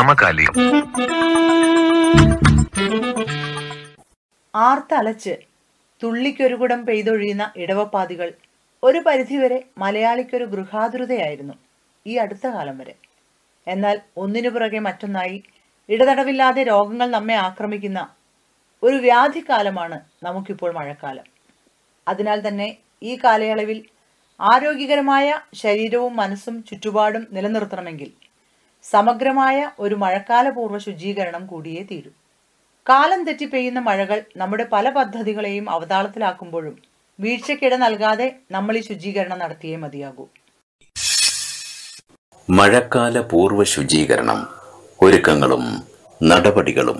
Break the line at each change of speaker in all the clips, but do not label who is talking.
സമകാലികം
ആർത്തലച്ച് തുള്ളിക്കൊരുകുടം പെയ്തൊഴിയുന്ന ഇടവപ്പാതികൾ ഒരു പരിധിവരെ മലയാളിക്കൊരു ഗൃഹാതുരതയായിരുന്നു ഈ അടുത്ത കാലം വരെ എന്നാൽ ഒന്നിനു പുറകെ മറ്റൊന്നായി ഇടതടവില്ലാതെ രോഗങ്ങൾ നമ്മെ ആക്രമിക്കുന്ന ഒരു വ്യാധിക്കാലമാണ് നമുക്കിപ്പോൾ മഴക്കാലം അതിനാൽ തന്നെ ഈ കാലയളവിൽ ആരോഗ്യകരമായ ശരീരവും മനസ്സും ചുറ്റുപാടും നിലനിർത്തണമെങ്കിൽ സമഗ്രമായ ഒരു മഴക്കാലപൂർവ്വ ശുചീകരണം കൂടിയേ തീരൂ കാലം തെറ്റി പെയ്യുന്ന മഴകൾ നമ്മുടെ പല പദ്ധതികളെയും അവതാളത്തിലാക്കുമ്പോഴും വീഴ്ചയ്ക്കിട നൽകാതെ നമ്മൾ ഈ ശുചീകരണം നടത്തിയേ മതിയാകൂ
മഴക്കാല പൂർവ്വ ശുചീകരണം ഒരുക്കങ്ങളും നടപടികളും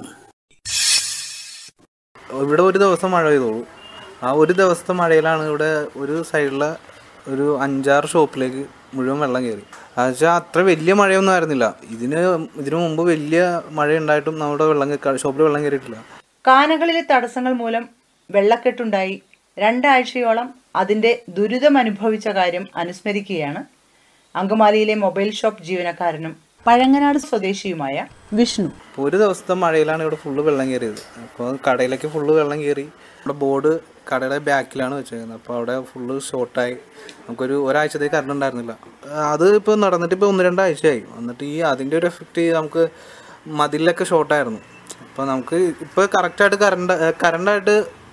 ഇവിടെ ഒരു ദിവസം മഴ പെയ്തോളൂ ആ ഒരു ദിവസത്തെ മഴയിലാണ് ഇവിടെ ഒരു സൈഡിലെ ഒരു അഞ്ചാറ് ഷോപ്പിലേക്ക് മുഴുവൻ വെള്ളം കയറി വെച്ചാൽ അത്ര വലിയ മഴയൊന്നും ആയിരുന്നില്ല ഇതിന് ഇതിനു മുമ്പ് വലിയ മഴ ഉണ്ടായിട്ടും നമ്മുടെ വെള്ളം കേ- ഷോപ്പിൽ വെള്ളം കയറിയിട്ടില്ല
കാനകളിലെ തടസ്സങ്ങൾ മൂലം വെള്ളക്കെട്ടുണ്ടായി രണ്ടാഴ്ചയോളം അതിന്റെ ദുരിതം അനുഭവിച്ച കാര്യം അനുസ്മരിക്കുകയാണ് അങ്കമാലിയിലെ മൊബൈൽ ഷോപ്പ് ജീവനക്കാരനും പഴങ്ങനാട് സ്വദേശിയുമായ വിഷ്ണു
അപ്പോൾ ഒരു ദിവസത്തെ മഴയിലാണ് ഇവിടെ ഫുള്ള് വെള്ളം കയറിയത് അപ്പോൾ കടയിലേക്ക് ഫുള്ള് വെള്ളം കയറി ഇവിടെ ബോർഡ് കടയുടെ ബാക്കിലാണ് വെച്ചേക്കുന്നത് അപ്പോൾ അവിടെ ഫുള്ള് ഷോർട്ടായി നമുക്കൊരു ഒരാഴ്ചത്തേക്ക് കറണ്ട് ഉണ്ടായിരുന്നില്ല അത് ഇപ്പോൾ നടന്നിട്ട് ഇപ്പോൾ ഒന്ന് രണ്ടാഴ്ചയായി എന്നിട്ട് ഈ അതിൻ്റെ ഒരു എഫക്റ്റ് നമുക്ക് മതിലൊക്കെ ഷോർട്ടായിരുന്നു അപ്പോൾ നമുക്ക് ഇപ്പോൾ കറക്റ്റായിട്ട് കറണ്ട് കറണ്ടായിട്ട്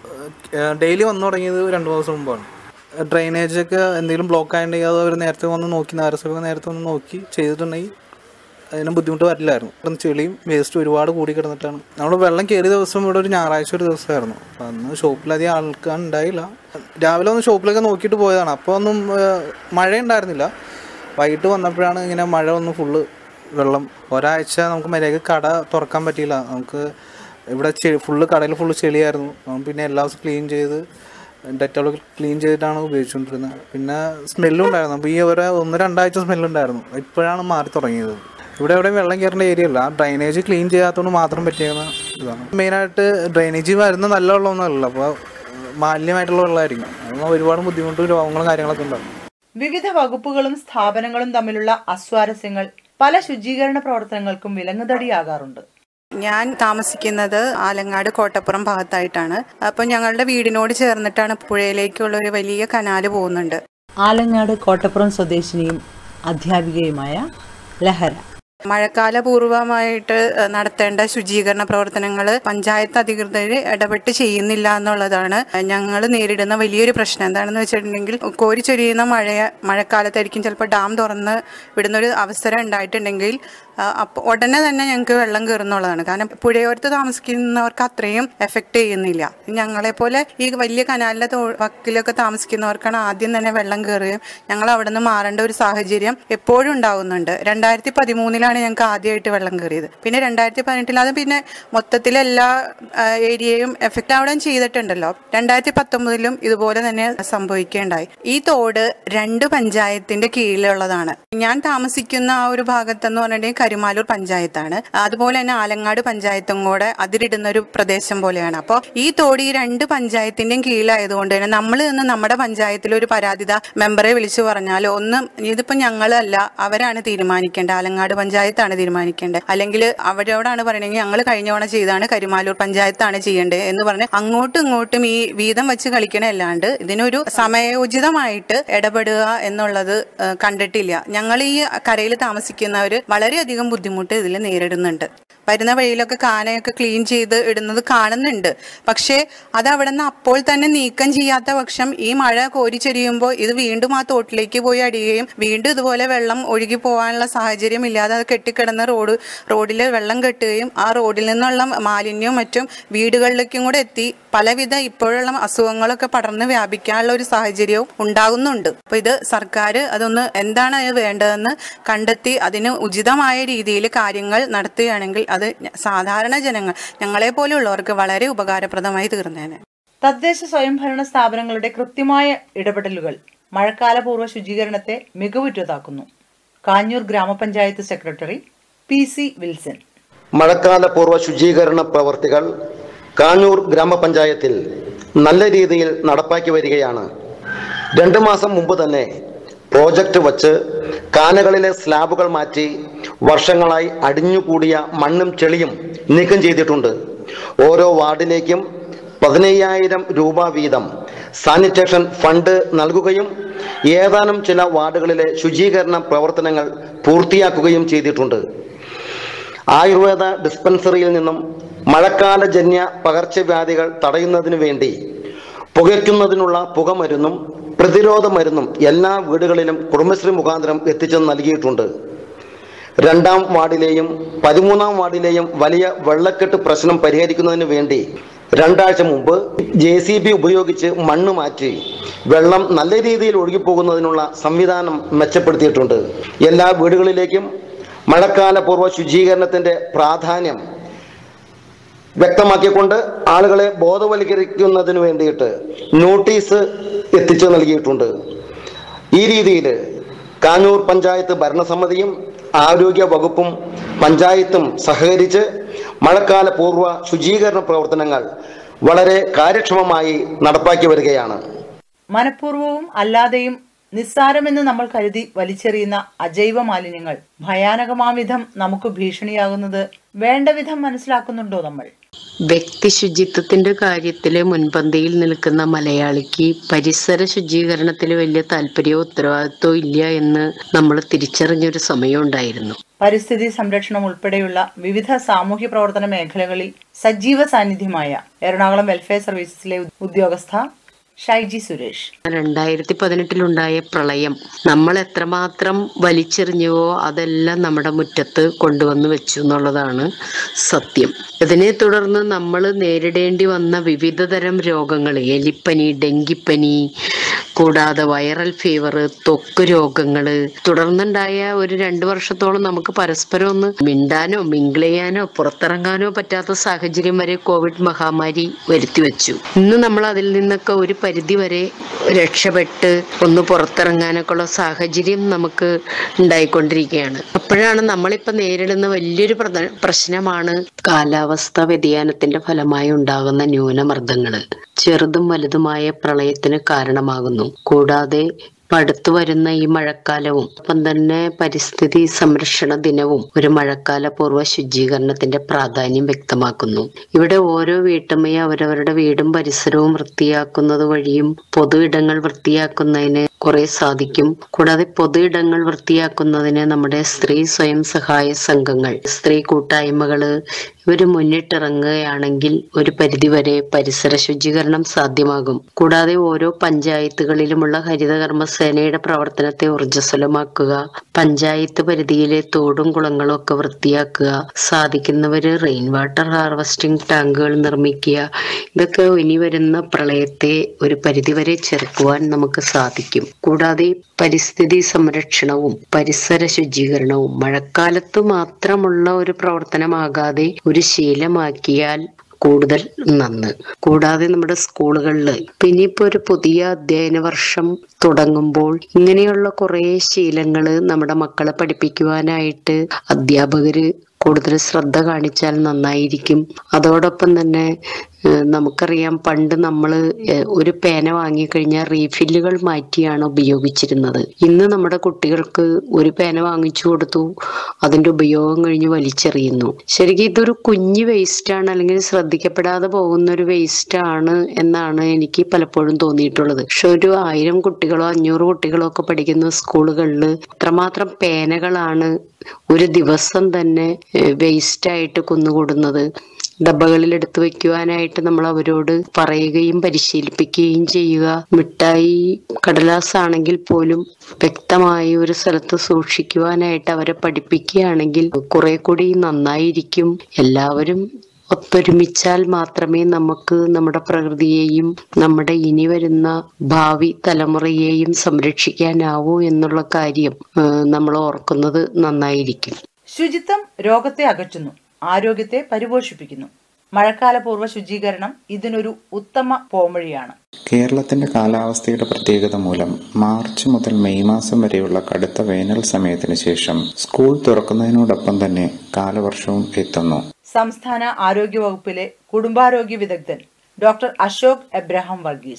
ഡെയിലി വന്നു തുടങ്ങിയത് രണ്ട് മൂന്ന് ദിവസം മുമ്പാണ് ഡ്രെയിനേജ് ഒക്കെ എന്തെങ്കിലും ബ്ലോക്ക് ആയിട്ടുണ്ടെങ്കിൽ അത് അവർ നേരത്തെ വന്ന് നോക്കി നഗരസഭ നേരത്തെ വന്ന് നോക്കി ചെയ്തിട്ടുണ്ടെങ്കിൽ അതിന് ബുദ്ധിമുട്ട് വരില്ലായിരുന്നു ഇപ്പം ചെളിയും വേസ്റ്റ് ഒരുപാട് കൂടി കിടന്നിട്ടാണ് നമ്മൾ വെള്ളം കയറിയ ദിവസം ഇവിടെ ഒരു ഞായറാഴ്ച ഒരു ദിവസമായിരുന്നു അപ്പം അന്ന് ഷോപ്പിലധികം ആൾക്കാർ ഉണ്ടായില്ല രാവിലെ ഒന്ന് ഷോപ്പിലൊക്കെ നോക്കിയിട്ട് പോയതാണ് അപ്പോൾ ഒന്നും ഏഹ്, മഴ ഉണ്ടായിരുന്നില്ല വൈകിട്ട് വന്നപ്പോഴാണ് ഇങ്ങനെ മഴ ഒന്ന് ഫുള്ള് വെള്ളം ഒരാഴ്ച നമുക്ക് മര്യാദയ്ക്ക് കട തുറക്കാൻ പറ്റിയില്ല നമുക്ക് ഇവിടെ ചെ- ഫുള്ള് കടയിൽ ഫുള്ള് ചെളിയായിരുന്നു അപ്പം പിന്നെ എല്ലാ ദിവസവും ക്ലീൻ ചെയ്ത് ഡെറ്റോൾ ക്ലീൻ ചെയ്തിട്ടാണ് ഉപയോഗിച്ചുകൊണ്ടിരുന്നത് പിന്നെ സ്മെല്ലും ഉണ്ടായിരുന്നു അപ്പോൾ ഈ ഒരു ഒന്ന് രണ്ടാഴ്ച സ്മെല്ലുണ്ടായിരുന്നു ഇപ്പോഴാണ് മാറി തുടങ്ങിയത് ഇവിടെ എവിടെ വെള്ളം കയറേണ്ട ഏരിയ അല്ല ഡ്രൈനേജ് ക്ലീൻ ചെയ്യാത്തതുകൊണ്ട് മാത്രം പറ്റിയ ഇതാണ് മെയിനായിട്ട് ഡ്രൈനേജ് വരുന്ന നല്ല വെള്ളമൊന്നുമല്ല അപ്പോൾ മാലിന്യമായിട്ടുള്ള വെള്ളമായിരിക്കും അതുകൊണ്ട് ഒരുപാട് ബുദ്ധിമുട്ടും രോഗങ്ങളും കാര്യങ്ങളൊക്കെ ഉണ്ടാകും
വിവിധ വകുപ്പുകളും സ്ഥാപനങ്ങളും തമ്മിലുള്ള അസ്വാരസ്യങ്ങൾ പല ശുചീകരണ പ്രവർത്തനങ്ങൾക്കും വിലങ്ങുതടിയാകാറുണ്ട്
ഞാൻ താമസിക്കുന്നത് ആലങ്ങാട് കോട്ടപ്പുറം ഭാഗത്തായിട്ടാണ് അപ്പോൾ ഞങ്ങളുടെ വീടിനോട് ചേർന്നിട്ടാണ് പുഴയിലേക്കുള്ള ഒരു വലിയ കനാല് പോകുന്നുണ്ട്
ആലങ്ങാട് കോട്ടപ്പുറം സ്വദേശിനിയും അധ്യാപികയുമായ ലഹര
മഴക്കാല പൂർവമായിട്ട് ഏഹ്, നടത്തേണ്ട ശുചീകരണ പ്രവർത്തനങ്ങൾ പഞ്ചായത്ത് അധികൃതർ ഇടപെട്ട് ചെയ്യുന്നില്ല എന്നുള്ളതാണ് ഞങ്ങൾ നേരിടുന്ന വലിയൊരു പ്രശ്നം എന്താണെന്ന് വെച്ചിട്ടുണ്ടെങ്കിൽ കോരിച്ചൊരിയുന്ന മഴ മഴക്കാലത്തായിരിക്കും ചിലപ്പോൾ ഡാം തുറന്ന് വിടുന്ന ഒരു അവസരം ഉണ്ടായിട്ടുണ്ടെങ്കിൽ അപ്പോൾ ഉടനെ തന്നെ ഞങ്ങൾക്ക് വെള്ളം കയറുന്നുള്ളതാണ് കാരണം പുഴയോരത്ത് താമസിക്കുന്നവർക്ക് അത്രയും എഫക്റ്റ് ചെയ്യുന്നില്ല ഞങ്ങളെപ്പോലെ ഈ വലിയ കനാലിലെ തോ- വക്കിലൊക്കെ താമസിക്കുന്നവർക്കാണ് ആദ്യം തന്നെ വെള്ളം കയറുകയും ഞങ്ങൾ അവിടെ നിന്ന് മാറേണ്ട ഒരു സാഹചര്യം എപ്പോഴും ഉണ്ടാകുന്നുണ്ട് രണ്ടായിരത്തി പതിമൂന്നിലാണ് ഞങ്ങൾക്ക് ആദ്യമായിട്ട് വെള്ളം കയറിയത് പിന്നെ രണ്ടായിരത്തി പതിനെട്ടിൽ അത് പിന്നെ മൊത്തത്തിൽ എല്ലാ ആ, ഏരിയയും എഫക്റ്റ് ആവുകയും ചെയ്തിട്ടുണ്ടല്ലോ രണ്ടായിരത്തി പത്തൊമ്പതിലും ഇതുപോലെ തന്നെ സംഭവിക്കുകയുണ്ടായി ഈ തോട് രണ്ട് പഞ്ചായത്തിന്റെ കീഴിലുള്ളതാണ് ഞാൻ താമസിക്കുന്ന ആ ഒരു ഭാഗത്തെന്ന് പറഞ്ഞിട്ടുണ്ടെങ്കിൽ കരുമാലൂർ പഞ്ചായത്താണ് അതുപോലെ തന്നെ ആലങ്ങാട് പഞ്ചായത്തും കൂടെ അതിരിടുന്ന ഒരു പ്രദേശം പോലെയാണ് അപ്പോൾ ഈ തോട് ഈ രണ്ട് പഞ്ചായത്തിന്റെയും കീഴിലായതുകൊണ്ട് തന്നെ നമ്മൾ നിന്ന് നമ്മുടെ പഞ്ചായത്തിൽ ഒരു പരാതിത മെമ്പറെ വിളിച്ചു പറഞ്ഞാൽ ഒന്ന് ഇതിപ്പോ ഞങ്ങളല്ല അവരാണ് തീരുമാനിക്കേണ്ടത് ആലങ്ങാട് പഞ്ചായത്താണ് തീരുമാനിക്കേണ്ടത് അല്ലെങ്കിൽ അവരോടാണ് പറയണമെങ്കിൽ ഞങ്ങൾ കഴിഞ്ഞ തവണ ചെയ്താണ് കരുമാലൂർ പഞ്ചായത്താണ് ചെയ്യേണ്ടത് എന്ന് പറഞ്ഞ് അങ്ങോട്ടും ഇങ്ങോട്ടും ഈ വീതം വെച്ച് കളിക്കണല്ലാണ്ട് ഇതിനൊരു സമയോചിതമായിട്ട് ഇടപെടുക എന്നുള്ളത് ആ, കണ്ടിട്ടില്ല ഞങ്ങൾ ഈ കരയിൽ താമസിക്കുന്നവർ വളരെയധികം ബുദ്ധിമുട്ട് ഇതിൽ നേരിടുന്നുണ്ട് വരുന്ന വഴിയിലൊക്കെ കാനയൊക്കെ ക്ലീൻ ചെയ്ത് ഇടുന്നത് കാണുന്നുണ്ട് പക്ഷേ അത് അവിടെ നിന്ന് അപ്പോൾ തന്നെ നീക്കം ചെയ്യാത്ത പക്ഷം ഈ മഴ കോരിച്ചൊരിയുമ്പോൾ ഇത് വീണ്ടും ആ തോട്ടിലേക്ക് പോയി അടിയുകയും വീണ്ടും ഇതുപോലെ വെള്ളം ഒഴുകി പോകാനുള്ള സാഹചര്യം ഇല്ലാതെ അത് കെട്ടിക്കിടന്ന റോഡ് റോഡിൽ വെള്ളം കെട്ടുകയും ആ റോഡിൽ നിന്നുള്ള മാലിന്യവും മറ്റും വീടുകളിലേക്കും കൂടെ എത്തി പലവിധ ഇപ്പോഴുള്ള അസുഖങ്ങളൊക്കെ പടർന്ന് വ്യാപിക്കാനുള്ള ഒരു സാഹചര്യവും ഉണ്ടാകുന്നുണ്ട് അപ്പൊ ഇത് സർക്കാർ അതൊന്ന് എന്താണ് അത് വേണ്ടതെന്ന് കണ്ടെത്തി അതിന് ഉചിതമായ രീതിയിൽ കാര്യങ്ങൾ നടത്തുകയാണെങ്കിൽ അത് സാധാരണ ജനങ്ങൾ ഞങ്ങളെ പോലെയുള്ളവർക്ക് വളരെ ഉപകാരപ്രദമായി തീർന്നേനെ
തദ്ദേശ സ്വയംഭരണ സ്ഥാപനങ്ങളുടെ കൃത്യമായ ഇടപെടലുകൾ മഴക്കാലപൂർവ്വ ശുചീകരണത്തെ മികവുറ്റതാക്കുന്നു കാഞ്ഞൂർ ഗ്രാമപഞ്ചായത്ത് സെക്രട്ടറി പി സി വിൽസൺ
മഴക്കാല പൂർവ്വ ശുചീകരണ പ്രവർത്തികൾ കാഞ്ഞൂർ ഗ്രാമപഞ്ചായത്തിൽ നല്ല രീതിയിൽ നടപ്പാക്കി വരികയാണ് രണ്ട് മാസം മുമ്പ് തന്നെ പ്രോജക്റ്റ് വച്ച് കാനകളിലെ സ്ലാബുകൾ മാറ്റി വർഷങ്ങളായി അടിഞ്ഞുകൂടിയ മണ്ണും ചെളിയും നീക്കം ചെയ്തിട്ടുണ്ട് ഓരോ വാർഡിലേക്കും പതിനയ്യായിരം രൂപ വീതം സാനിറ്റേഷൻ ഫണ്ട് നൽകുകയും ഏതാനും ചില വാർഡുകളിലെ ശുചീകരണ പ്രവർത്തനങ്ങൾ പൂർത്തിയാക്കുകയും ചെയ്തിട്ടുണ്ട് ആയുർവേദ ഡിസ്പെൻസറിയിൽ നിന്നും മഴക്കാലജന്യ പകർച്ചവ്യാധികൾ തടയുന്നതിനു വേണ്ടി പുകയ്ക്കുന്നതിനുള്ള പുകമരുന്നും പ്രതിരോധ മരുന്നും എല്ലാ വീടുകളിലും കുടുംബശ്രീ മുഖാന്തരം എത്തിച്ചു നൽകിയിട്ടുണ്ട് രണ്ടാം വാർഡിലെയും പതിമൂന്നാം വാർഡിലെയും വലിയ വെള്ളക്കെട്ട് പ്രശ്നം പരിഹരിക്കുന്നതിന് വേണ്ടി രണ്ടാഴ്ച മുമ്പ് ജെ സി ബി ഉപയോഗിച്ച് മണ്ണ് മാറ്റി വെള്ളം നല്ല രീതിയിൽ ഒഴുകിപ്പോകുന്നതിനുള്ള സംവിധാനം മെച്ചപ്പെടുത്തിയിട്ടുണ്ട് എല്ലാ വീടുകളിലേക്കും മഴക്കാല പൂർവ്വ ശുചീകരണത്തിന്റെ പ്രാധാന്യം വ്യക്തമാക്കിക്കൊണ്ട് ആളുകളെ ബോധവൽക്കരിക്കുന്നതിന് വേണ്ടിയിട്ട് നോട്ടീസ് എത്തിച്ചു നൽകിയിട്ടുണ്ട് ഈ രീതിയിൽ കാഞ്ഞൂർ പഞ്ചായത്ത് ഭരണസമിതിയും ആരോഗ്യ വകുപ്പും പഞ്ചായത്തും സഹകരിച്ച് മഴക്കാല പൂർവ്വ ശുചീകരണ പ്രവർത്തനങ്ങൾ വളരെ കാര്യക്ഷമമായി നടപ്പാക്കി വരികയാണ്
മനഃപൂർവവും അല്ലാതെയും നിസ്സാരമെന്ന് നമ്മൾ കരുതി വലിച്ചെറിയുന്ന അജൈവ മാലിന്യങ്ങൾ ഭയാനകമാവിധം നമുക്ക് ഭീഷണിയാകുന്നത് വേണ്ടവിധം മനസ്സിലാക്കുന്നുണ്ടോ നമ്മൾ
വ്യക്തി ശുചിത്വത്തിന്റെ കാര്യത്തില് മുൻപന്തിയിൽ നിൽക്കുന്ന മലയാളിക്ക് പരിസര ശുചീകരണത്തിൽ വലിയ താല്പര്യമോ ഉത്തരവാദിത്വവും ഇല്ല എന്ന് നമ്മൾ തിരിച്ചറിഞ്ഞൊരു സമയം ഉണ്ടായിരുന്നു
പരിസ്ഥിതി സംരക്ഷണം ഉൾപ്പെടെയുള്ള വിവിധ സാമൂഹ്യ പ്രവർത്തന മേഖലകളിൽ സജീവ സാന്നിധ്യമായ എറണാകുളം വെൽഫെയർ സർവീസസിലെ ഉദ്യോഗസ്ഥ ഷൈജി സുരേഷ്
രണ്ടായിരത്തി പതിനെട്ടിലുണ്ടായ പ്രളയം നമ്മൾ എത്രമാത്രം വലിച്ചെറിഞ്ഞുവോ അതെല്ലാം നമ്മുടെ മുറ്റത്ത് കൊണ്ടുവന്ന് വെച്ചു എന്നുള്ളതാണ് സത്യം ഇതിനെ തുടർന്ന് നമ്മൾ നേരിടേണ്ടി വന്ന വിവിധ തരം രോഗങ്ങൾ എലിപ്പനി ഡെങ്കിപ്പനി കൂടാതെ വൈറൽ ഫീവർ ത്വക്ക് രോഗങ്ങൾ തുടർന്നുണ്ടായ ഒരു രണ്ടു വർഷത്തോളം നമുക്ക് പരസ്പരം ഒന്ന് മിണ്ടാനോ മിങ്കിൾ ചെയ്യാനോ പുറത്തിറങ്ങാനോ പറ്റാത്ത സാഹചര്യം വരെ കോവിഡ് മഹാമാരി വരുത്തി വെച്ചു ഇന്ന് നമ്മൾ അതിൽ നിന്നൊക്കെ ഒരു പരിധി വരെ രക്ഷപ്പെട്ട് ഒന്ന് പുറത്തിറങ്ങാനൊക്കെ ഉള്ള സാഹചര്യം നമുക്ക് ഉണ്ടായിക്കൊണ്ടിരിക്കുകയാണ് അപ്പോഴാണ് നമ്മളിപ്പോൾ നേരിടുന്ന വലിയൊരു പ്രധ- പ്രശ്നമാണ് കാലാവസ്ഥാ വ്യതിയാനത്തിന്റെ ഫലമായി ഉണ്ടാകുന്ന ന്യൂനമർദ്ദങ്ങൾ ചെറുതും വലുതുമായ പ്രളയത്തിന് കാരണമാകുന്നു കൂടാതെ ഇപ്പൊ അടുത്തു വരുന്ന ഈ മഴക്കാലവും ഒപ്പം തന്നെ പരിസ്ഥിതി സംരക്ഷണ ദിനവും ഒരു മഴക്കാല പൂർവ്വ ശുചീകരണത്തിന്റെ പ്രാധാന്യം വ്യക്തമാക്കുന്നു ഇവിടെ ഓരോ വീട്ടമ്മയും അവരവരുടെ വീടും പരിസരവും വൃത്തിയാക്കുന്നത് വഴിയും പൊതു ഇടങ്ങൾ വൃത്തിയാക്കുന്നതിന് കുറെ സാധിക്കും കൂടാതെ പൊതു ഇടങ്ങൾ വൃത്തിയാക്കുന്നതിന് നമ്മുടെ സ്ത്രീ സ്വയം സഹായ സംഘങ്ങൾ സ്ത്രീ കൂട്ടായ്മകള് ഇവര് മുന്നിട്ടിറങ്ങുകയാണെങ്കിൽ ഒരു പരിധിവരെ പരിസര ശുചീകരണം സാധ്യമാകും കൂടാതെ ഓരോ പഞ്ചായത്തുകളിലുമുള്ള ഹരിതകർമ്മ സേനയുടെ പ്രവർത്തനത്തെ ഊർജ്ജസ്വലമാക്കുക പഞ്ചായത്ത് പരിധിയിലെ തോടും കുളങ്ങളും ഒക്കെ വൃത്തിയാക്കുക സാധിക്കുന്നവര് റെയിൻ വാട്ടർ ഹാർവസ്റ്റിംഗ് ടാങ്കുകൾ നിർമ്മിക്കുക ഇതൊക്കെ ഇനി വരുന്ന പ്രളയത്തെ ഒരു പരിധിവരെ ചെറുക്കുവാൻ നമുക്ക് സാധിക്കും കൂടാതെ പരിസ്ഥിതി സംരക്ഷണവും പരിസര ശുചീകരണവും മഴക്കാലത്ത് മാത്രമുള്ള ഒരു പ്രവർത്തനമാകാതെ ഒരു ശീലമാക്കിയാൽ കൂടുതൽ നന്ന് കൂടാതെ നമ്മുടെ സ്കൂളുകളിൽ പിന്നെ ഇപ്പോൾ ഒരു പുതിയ അധ്യയന വർഷം തുടങ്ങുമ്പോൾ ഇങ്ങനെയുള്ള കുറേ ശീലങ്ങൾ നമ്മുടെ മക്കളെ പഠിപ്പിക്കുവാനായിട്ട് അധ്യാപകര് കൂടുതൽ ശ്രദ്ധ കാണിച്ചാൽ നന്നായിരിക്കും അതോടൊപ്പം തന്നെ ഏഹ് നമുക്കറിയാം പണ്ട് നമ്മൾ ഒരു പേന വാങ്ങിക്കഴിഞ്ഞാൽ റീഫില്ലുകൾ മാറ്റിയാണ് ഉപയോഗിച്ചിരുന്നത് ഇന്ന് നമ്മുടെ കുട്ടികൾക്ക് ഒരു പേന വാങ്ങിച്ചു കൊടുത്തു അതിന്റെ ഉപയോഗം കഴിഞ്ഞ് വലിച്ചെറിയുന്നു ശരിക്കും ഇതൊരു കുഞ്ഞു വേസ്റ്റാണ് അല്ലെങ്കിൽ ശ്രദ്ധിക്കപ്പെടാതെ പോകുന്ന ഒരു വേസ്റ്റ് ആണ് എന്നാണ് എനിക്ക് പലപ്പോഴും തോന്നിയിട്ടുള്ളത് പക്ഷെ ഒരു ആയിരം കുട്ടികളോ അഞ്ഞൂറ് കുട്ടികളോ ഒക്കെ പഠിക്കുന്ന സ്കൂളുകളിൽ അത്രമാത്രം പേനകളാണ് ഒരു ദിവസം തന്നെ വേസ്റ്റ് ആയിട്ട് കുന്നുകൂടുന്നത് ഡബ്ബകളിൽ എടുത്തു വെക്കുവാനായിട്ട് നമ്മൾ അവരോട് പറയുകയും പരിശീലിപ്പിക്കുകയും ചെയ്യുക മിഠായി കടലാസ് ആണെങ്കിൽ പോലും വ്യക്തമായി ഒരു സ്ഥലത്ത് സൂക്ഷിക്കുവാനായിട്ട് അവരെ പഠിപ്പിക്കുകയാണെങ്കിൽ കുറെ കൂടി നന്നായിരിക്കും എല്ലാവരും ഒത്തൊരുമിച്ചാൽ മാത്രമേ നമുക്ക് നമ്മുടെ പ്രകൃതിയെയും നമ്മുടെ ഇനി വരുന്ന ഭാവി തലമുറയെയും സംരക്ഷിക്കാനാവൂ എന്നുള്ള കാര്യം ഏഹ്, നമ്മൾ ഓർക്കുന്നത് നന്നായിരിക്കും
ശുചിത്വം രോഗത്തെ അകറ്റുന്നു ആരോഗ്യത്തെ പരിപോഷിപ്പിക്കുന്നു മഴക്കാലപൂർവ്വ ശുചീകരണം ഇതിനൊരു ഉത്തമ പോംവഴിയാണ്
കേരളത്തിന്റെ കാലാവസ്ഥയുടെ പ്രത്യേകത മൂലം മാർച്ച് മുതൽ മെയ് മാസം വരെയുള്ള കടുത്ത വേനൽ സമയത്തിന് ശേഷം സ്കൂൾ തുറക്കുന്നതിനോടൊപ്പം തന്നെ കാലവർഷവും എത്തുന്നു
സംസ്ഥാന ആരോഗ്യ വകുപ്പിലെ കുടുംബാരോഗ്യ വിദഗ്ധൻ ഡോക്ടർ അശോക് എബ്രഹാം വർഗീസ്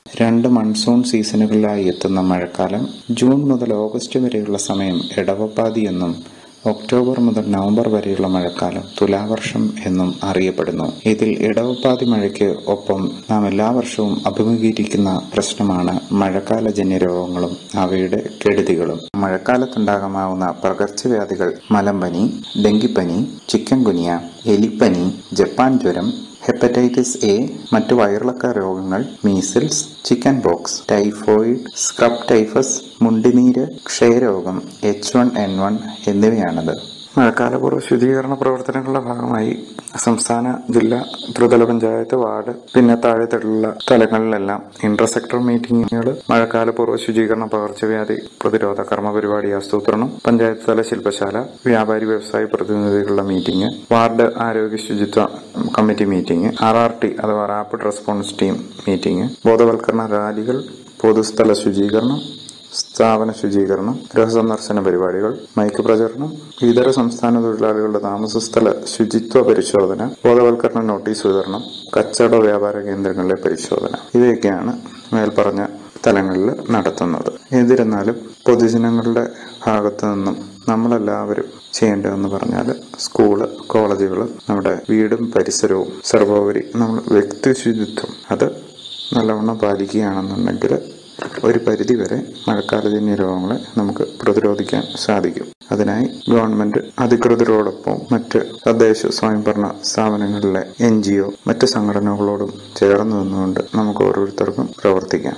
രണ്ട് മൺസൂൺ സീസണുകളിലായി എത്തുന്ന മഴക്കാലം ജൂൺ മുതൽ ഓഗസ്റ്റ് വരെയുള്ള സമയം ഇടവപ്പാതി എന്നും ഒക്ടോബർ മുതൽ നവംബർ വരെയുള്ള മഴക്കാലം തുലാവർഷം എന്നും അറിയപ്പെടുന്നു ഇതിൽ ഇടവപ്പാതി മഴയ്ക്ക് ഒപ്പം നാം എല്ലാ വർഷവും അഭിമുഖീകരിക്കുന്ന പ്രശ്നമാണ് മഴക്കാലജന്യ രോഗങ്ങളും അവയുടെ കെടുതികളും മഴക്കാലത്തുണ്ടാകാമാവുന്ന പകർച്ചവ്യാധികൾ മലമ്പനി ഡെങ്കിപ്പനി ചിക്കൻ ഗുനിയ എലിപ്പനി ജപ്പാൻ ജ്വരം ഹെപ്പറ്റൈറ്റിസ് എ മറ്റു വയറിളക്ക രോഗങ്ങൾ measles chicken pox typhoid scrub typhus മുണ്ടിനീര് ക്ഷയരോഗം എച്ച് വൺ എൻ വൺ എന്നിവയാണത് മഴക്കാലപൂർവ്വ ശുചീകരണ പ്രവർത്തനങ്ങളുടെ ഭാഗമായി സംസ്ഥാന ജില്ലാ ത്രിതല പഞ്ചായത്ത് വാർഡ് പിന്നെ താഴെത്തട്ടിലുള്ള തലങ്ങളിലെല്ലാം ഇന്റർസെക്ടർ മീറ്റിംഗുകൾ മഴക്കാലപൂർവ്വ ശുചീകരണ പകർച്ചവ്യാധി പ്രതിരോധ കർമ്മ പരിപാടി ആസൂത്രണം പഞ്ചായത്ത് തല ശില്പശാല വ്യാപാരി വ്യവസായ പ്രതിനിധികളുടെ മീറ്റിംഗ് വാർഡ് ആരോഗ്യ ശുചിത്വ committee meeting R R T അഥവാ റാപ്പിഡ് റെസ്പോൺസ് ടീം മീറ്റിംഗ് ബോധവൽക്കരണ റാലികൾ പൊതുസ്ഥല ശുചീകരണം സ്ഥാപന ശുചീകരണം ഗൃഹസന്ദർശന പരിപാടികൾ മൈക്ക് പ്രചരണം ഇതര സംസ്ഥാന തൊഴിലാളികളുടെ താമസസ്ഥല ശുചിത്വ പരിശോധന ബോധവൽക്കരണ നോട്ടീസ് വിതരണം കച്ചവട വ്യാപാര കേന്ദ്രങ്ങളിലെ പരിശോധന ഇവയൊക്കെയാണ് മേൽപ്പറഞ്ഞ തലങ്ങളിൽ നടത്തുന്നത് എന്നിരുന്നാലും പൊതുജനങ്ങളുടെ ഭാഗത്തു നിന്നും നമ്മളെല്ലാവരും ചെയ്യേണ്ടതെന്ന് പറഞ്ഞാൽ സ്കൂള് കോളേജുകൾ നമ്മുടെ വീടും പരിസരവും സർവോപരി നമ്മൾ വ്യക്തി ശുചിത്വം അത് നല്ലവണ്ണം പാലിക്കുകയാണെന്നുണ്ടെങ്കിൽ ഒരു പരിധിവരെ മഴക്കാലജന്യ രോഗങ്ങളെ നമുക്ക് പ്രതിരോധിക്കാൻ സാധിക്കും അതിനായി ഗവൺമെന്റ് അധികൃതരോടൊപ്പം മറ്റ് തദ്ദേശ സ്വയംഭരണ സ്ഥാപനങ്ങളിലെ എൻ ജി ഒ മറ്റ് സംഘടനകളോടും ചേർന്ന് നിന്നുകൊണ്ട് നമുക്ക് ഓരോരുത്തർക്കും പ്രവർത്തിക്കാം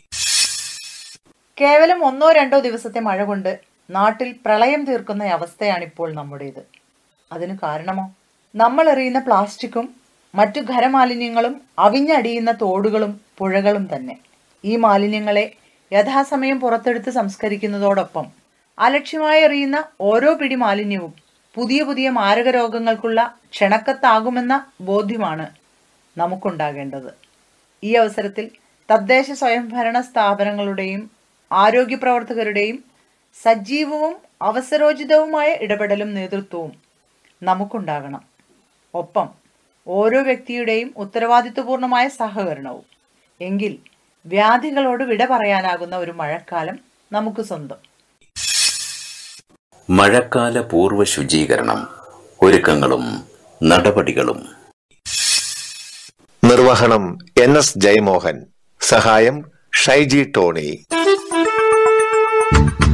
കേവലം ഒന്നോ രണ്ടോ ദിവസത്തെ മഴ കൊണ്ട് നാട്ടിൽ പ്രളയം തീർക്കുന്ന അവസ്ഥയാണിപ്പോൾ നമ്മുടേത് അതിന് കാരണമോ നമ്മൾ എറിയുന്ന പ്ലാസ്റ്റിക്കും മറ്റു ഖരമാലിന്യങ്ങളും അവിഞ്ഞടിയുന്ന തോടുകളും പുഴകളും തന്നെ ഈ മാലിന്യങ്ങളെ യഥാസമയം പുറത്തെടുത്ത് സംസ്കരിക്കുന്നതോടൊപ്പം അലക്ഷ്യമായി എറിയുന്ന ഓരോ പിടി മാലിന്യവും പുതിയ പുതിയ മാരക രോഗങ്ങൾക്കുള്ള ക്ഷണക്കത്താകുമെന്ന ബോധ്യമാണ് നമുക്കുണ്ടാകേണ്ടത് ഈ അവസരത്തിൽ തദ്ദേശ സ്വയംഭരണ സ്ഥാപനങ്ങളുടെയും ആരോഗ്യ പ്രവർത്തകരുടെയും സജീവവും അവസരോചിതവുമായ ഇടപെടലും നേതൃത്വവും നമുക്കുണ്ടാകണം ഒപ്പം ഓരോ വ്യക്തിയുടെയും ഉത്തരവാദിത്വപൂർണമായ സഹകരണവും എങ്കിൽ വ്യാധികളോട് വിട പറയാനാകുന്ന ഒരു മഴക്കാലം നമുക്ക് സ്വന്തം
മഴക്കാല പൂർവ്വ ശുചീകരണം ഒരുക്കങ്ങളും നടപടികളും
നിർവഹണം എൻ എസ് ജയമോഹൻ സഹായം ഷൈജി ടോണി